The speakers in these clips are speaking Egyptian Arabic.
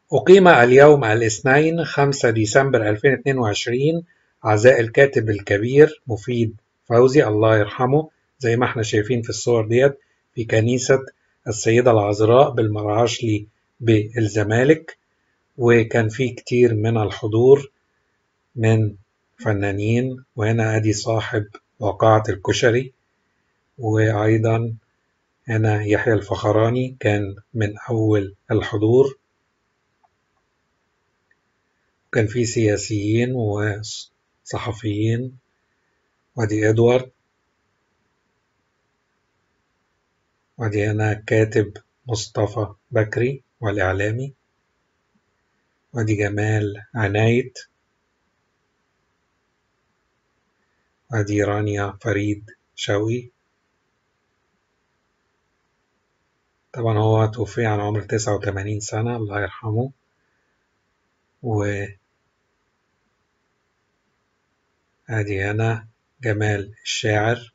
أقيم اليوم الاثنين 5 ديسمبر 2022 عزاء الكاتب الكبير مفيد فوزي الله يرحمه زي ما احنا شايفين في الصور ديت في كنيسة السيدة العذراء بالمرعشلي بالزمالك وكان في كتير من الحضور من فنانين وهنا ادي صاحب وقاعة الكشري وأيضا هنا يحيى الفخراني كان من أول الحضور وكان في سياسيين وصحفيين وادي إدوارد وادي هنا كاتب مصطفى بكري والإعلامي وادي جمال عنايت وادي رانيا فريد شوقي طبعا هو توفي عن عمر تسعة وتمانين سنة الله يرحمه و ادي هنا جمال الشاعر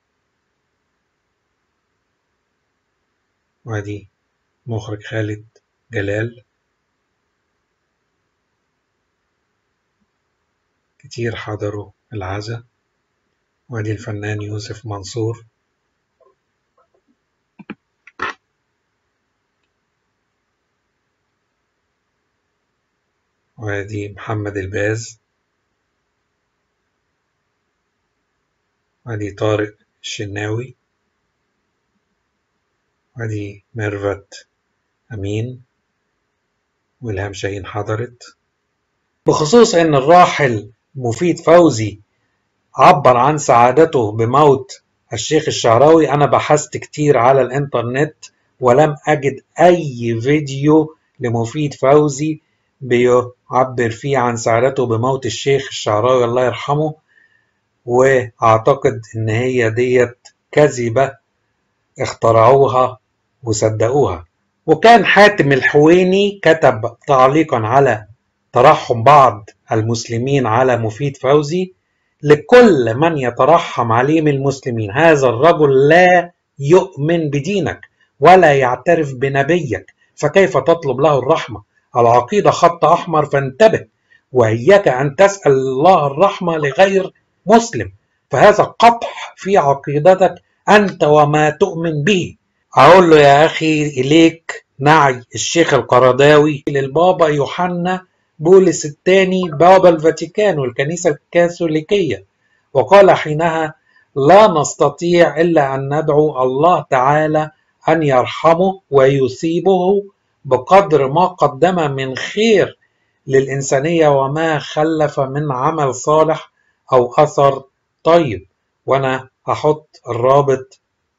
وادي مخرج خالد جلال كتير حضروا العزا وادي الفنان يوسف منصور وادي محمد الباز وادي طارق الشناوي وادي ميرفت أمين والهام شاهين حضرت بخصوص أن الراحل مفيد فوزي عبر عن سعادته بموت الشيخ الشعراوي أنا بحثت كتير على الإنترنت ولم أجد أي فيديو لمفيد فوزي بيعبر فيه عن سعادته بموت الشيخ الشعراوي الله يرحمه وأعتقد إن هي ديت كذبة اخترعوها وصدقوها وكان حاتم الحويني كتب تعليقا على ترحم بعض المسلمين على مفيد فوزي لكل من يترحم عليه من المسلمين هذا الرجل لا يؤمن بدينك ولا يعترف بنبيك فكيف تطلب له الرحمة العقيدة خط أحمر فانتبه وإياك أن تسأل الله الرحمة لغير مسلم فهذا قطح في عقيدتك أنت وما تؤمن به أقول له يا أخي إليك نعي الشيخ القرضاوي للبابا يوحنا بولس الثاني بابا الفاتيكان والكنيسة الكاثوليكية وقال حينها لا نستطيع إلا أن ندعو الله تعالى أن يرحمه ويثيبه بقدر ما قدم من خير للإنسانية وما خلف من عمل صالح أو أثر طيب وأنا هحط الرابط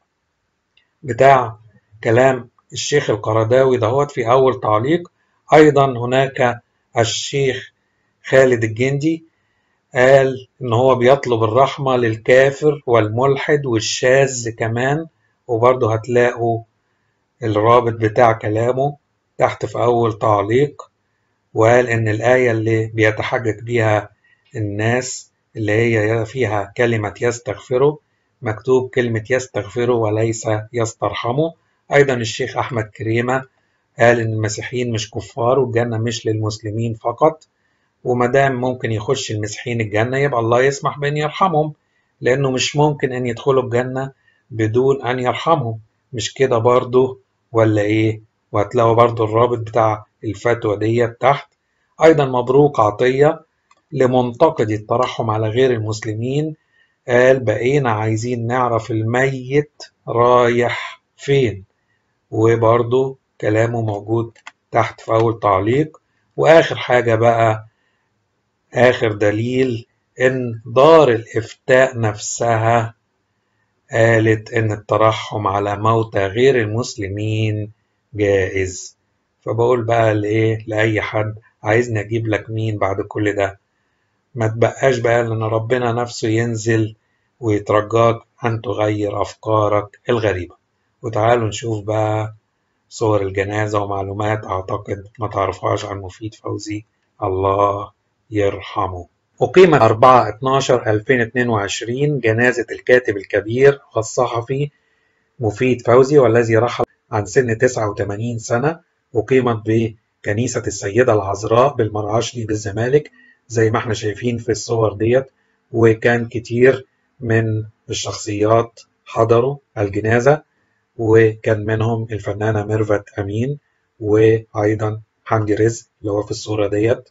بتاع كلام الشيخ القرداوي دهوت في أول تعليق أيضا هناك الشيخ خالد الجندي قال إن هو بيطلب الرحمة للكافر والملحد والشاذ كمان وبرضه هتلاقوا الرابط بتاع كلامه تحت في أول تعليق وقال إن الآية اللي بيتحجج بيها الناس اللي هي فيها كلمة يستغفروا مكتوب كلمة يستغفروا وليس يسترحموا أيضا الشيخ أحمد كريمة قال إن المسيحيين مش كفار والجنة مش للمسلمين فقط ومدام ممكن يخش المسيحيين الجنة يبقى الله يسمح بأن يرحمهم لأنه مش ممكن أن يدخلوا الجنة بدون أن يرحمهم مش كده برضه ولا إيه وهتلاقوا برضه الرابط بتاع الفتوى ديت تحت أيضا مبروك عطية لمنتقد الترحم على غير المسلمين قال بقينا عايزين نعرف الميت رايح فين وبرضه كلامه موجود تحت في أول تعليق وآخر حاجة بقى آخر دليل إن دار الإفتاء نفسها قالت إن الترحم على موتى غير المسلمين جائز فبقول بقى لإيه لأي حد عايزني أجيب لك مين بعد كل ده ما تبقاش بقى لأن ربنا نفسه ينزل ويترجاك أن تغير أفكارك الغريبة وتعالوا نشوف بقى صور الجنازة ومعلومات أعتقد ما تعرفهاش عن مفيد فوزي الله يرحمه أقيم 4 12 2022 جنازة الكاتب الكبير والصحفي مفيد فوزي والذي رحل عن سن 89 سنة أقيمت كنيسة السيدة العذراء بالمرعشلي بالزمالك زي ما احنا شايفين في الصور ديت وكان كتير من الشخصيات حضروا الجنازة وكان منهم الفنانة ميرفت أمين وأيضا حمدي رزق اللي هو في الصورة ديت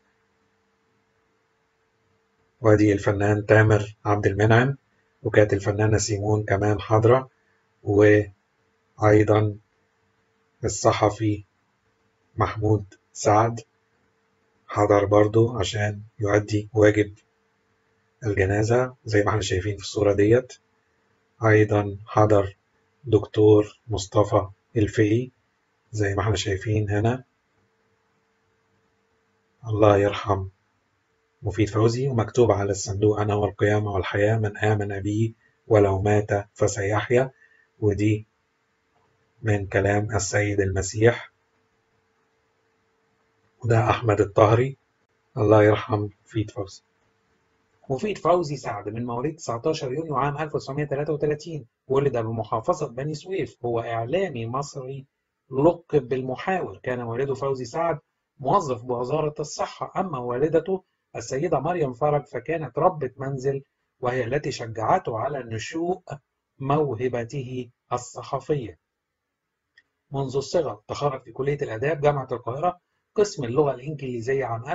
وادي الفنان تامر عبد المنعم وكانت الفنانة سيمون كمان حاضرة وأيضا الصحفي محمود سعد حضر برضو عشان يؤدي واجب الجنازة زي ما احنا شايفين في الصورة ديت أيضا حضر دكتور مصطفى الفقي زي ما احنا شايفين هنا الله يرحم مفيد فوزي ومكتوب على الصندوق أنا والقيامة والحياة من آمن بي ولو مات فسيحيا ودي من كلام السيد المسيح وده أحمد الطهري الله يرحم مفيد فوزي مفيد فوزي سعد من مواليد 19 يونيو عام 1933 ولد بمحافظة بني سويف هو إعلامي مصري لقب بالمحاور كان والده فوزي سعد موظف بوزارة الصحة أما والدته السيدة مريم فرج فكانت ربة منزل وهي التي شجعته على نشوء موهبته الصحفية منذ الصغر تخرج في كلية الآداب جامعة القاهرة قسم اللغة الإنجليزية عام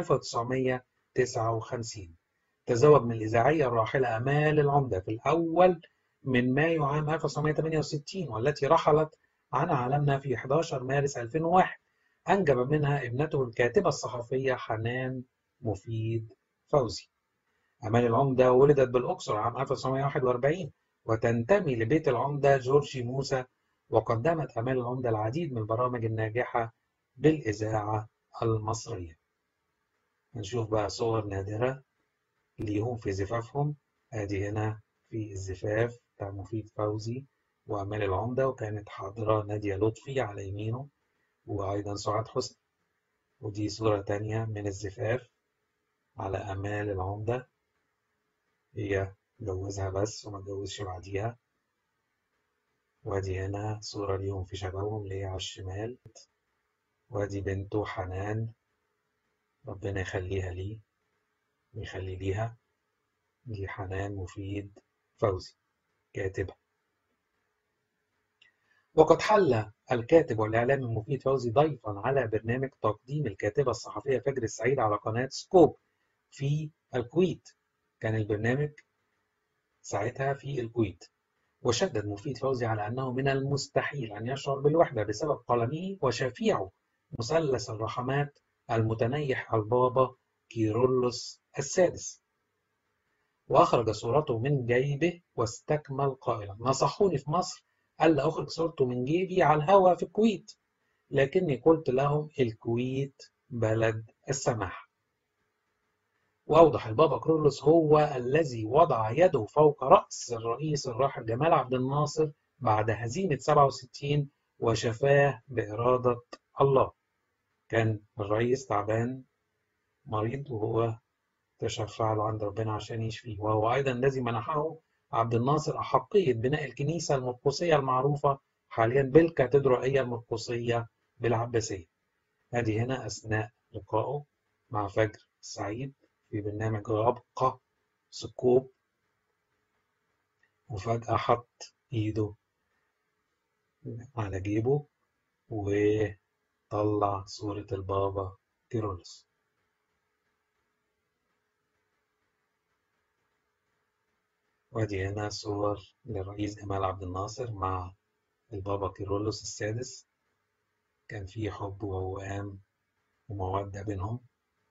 1959 تزوج من الإذاعية الراحلة أمال العمدة في الأول من مايو عام 1968 والتي رحلت عن عالمنا في 11 مارس 2001 أنجب منها ابنته الكاتبة الصحفية حنان مفيد فوزي أمال العمدة ولدت بالأقصر عام 1941 وتنتمي لبيت العمدة جورجي موسى وقدمت أمال العمدة العديد من البرامج الناجحة بالإذاعة المصرية نشوف بقى صور نادرة ليهم في زفافهم ادي هنا في الزفاف بتاع مفيد فوزي وامال العمده وكانت حاضره ناديه لطفي على يمينه وايضا سعاد حسني ودي صوره تانية من الزفاف على امال العمده هي جوزها بس وما اتجوزش بعديها وادي هنا صوره ليهم في شبابهم اللي هي على الشمال وادي بنته حنان ربنا يخليها ليه ويخلي ليها دي حنان مفيد فوزي كاتبة وقد حل الكاتب والإعلامي مفيد فوزي ضيفا على برنامج تقديم الكاتبة الصحفية فجر السعيد على قناة سكوب في الكويت كان البرنامج ساعتها في الكويت وشدد مفيد فوزي على أنه من المستحيل أن يشعر بالوحدة بسبب قلمه وشفيعه مثلث الرحمات المتنيح البابا كيرلس السادس وأخرج صورته من جيبه واستكمل قائلا نصحوني في مصر ألا أخرج صورته من جيبي على الهوا في الكويت لكني قلت لهم الكويت بلد السماح وأوضح البابا كرولوس هو الذي وضع يده فوق رأس الرئيس الراحل جمال عبد الناصر بعد هزيمة 67 وشفاه بإرادة الله كان الرئيس تعبان مريض وهو تشفع له عند ربنا عشان يشفيه وهو أيضا الذي منحه عبد الناصر أحقية بناء الكنيسة المرقسية المعروفة حاليا بالكاتدرائية المرقسية بالعباسية هذه هنا أثناء لقائه مع فجر سعيد في برنامج غبقة سكوب وفجأة حط إيده على جيبه وطلع صورة البابا كيرلس وادي هنا صور للرئيس جمال عبد الناصر مع البابا كيرلس السادس كان في حب ووئام ومودة بينهم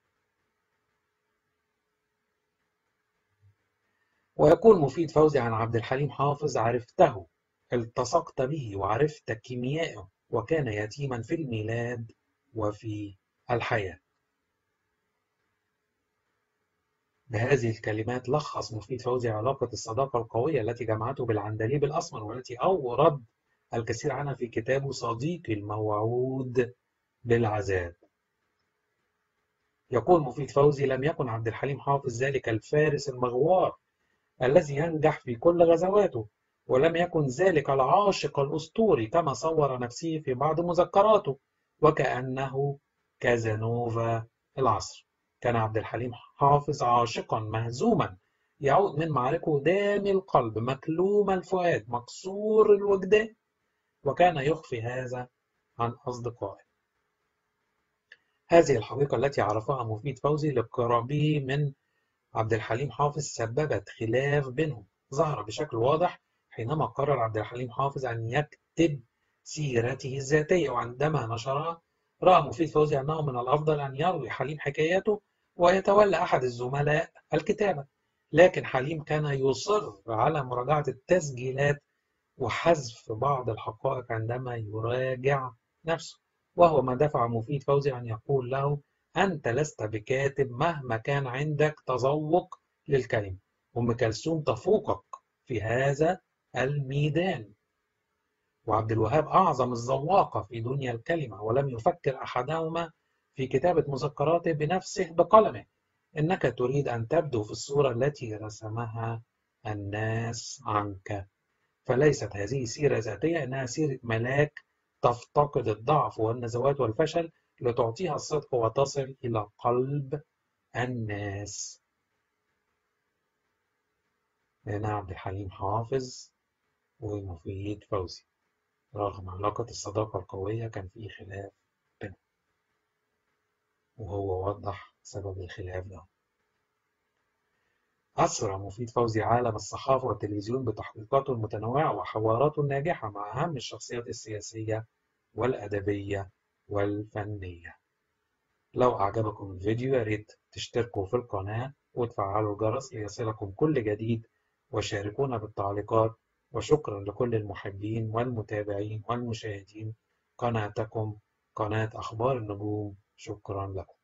ويقول مفيد فوزي عن عبد الحليم حافظ عرفته التصقت به وعرفت كيميائه وكان يتيما في الميلاد وفي الحياة بهذه الكلمات لخص مفيد فوزي علاقة الصداقة القوية التي جمعته بالعندليب الأسمر والتي أورد الكثير عنها في كتابه صديقي الموعود بالعذاب يقول مفيد فوزي لم يكن عبد الحليم حافظ ذلك الفارس المغوار الذي ينجح في كل غزواته ولم يكن ذلك العاشق الأسطوري كما صور نفسه في بعض مذكراته وكأنه كازانوفا العصر كان عبد الحليم حافظ عاشقا مهزوما يعود من معاركه دامي القلب مكلوم الفؤاد مكسور الوجدان وكان يخفي هذا عن أصدقائه هذه الحقيقة التي عرفها مفيد فوزي لقرابه من عبد الحليم حافظ سببت خلاف بينهم ظهر بشكل واضح حينما قرر عبد الحليم حافظ أن يكتب سيرته الذاتية وعندما نشرها رأى مفيد فوزي أنه من الأفضل أن يروي حليم حكاياته ويتولى أحد الزملاء الكتابة لكن حليم كان يصر على مراجعة التسجيلات وحذف بعض الحقائق عندما يراجع نفسه وهو ما دفع مفيد فوزي أن يقول له أنت لست بكاتب مهما كان عندك تذوق للكلمة أم كلثوم تفوقك في هذا الميدان وعبد الوهاب أعظم الذواقة في دنيا الكلمة ولم يفكر أحدهما في كتابة مذكراته بنفسه بقلمه إنك تريد أن تبدو في الصورة التي رسمها الناس عنك فليست هذه سيرة ذاتية إنها سيرة ملاك تفتقد الضعف والنزوات والفشل لتعطيها الصدق وتصل إلى قلب الناس هنا عبد الحليم حافظ ومفيد فوزي رغم علاقة الصداقة القوية كان في خلاف بينهم وهو وضح سبب الخلاف ده أسرى مفيد فوزي عالم الصحافة والتلفزيون بتحقيقاته المتنوعة وحواراته الناجحة مع أهم الشخصيات السياسية والأدبية والفنية لو أعجبكم الفيديو يا ريت تشتركوا في القناة وتفعلوا الجرس ليصلكم كل جديد وشاركونا بالتعليقات وشكرا لكل المحبين والمتابعين والمشاهدين قناتكم قناة أخبار النجوم شكرا لكم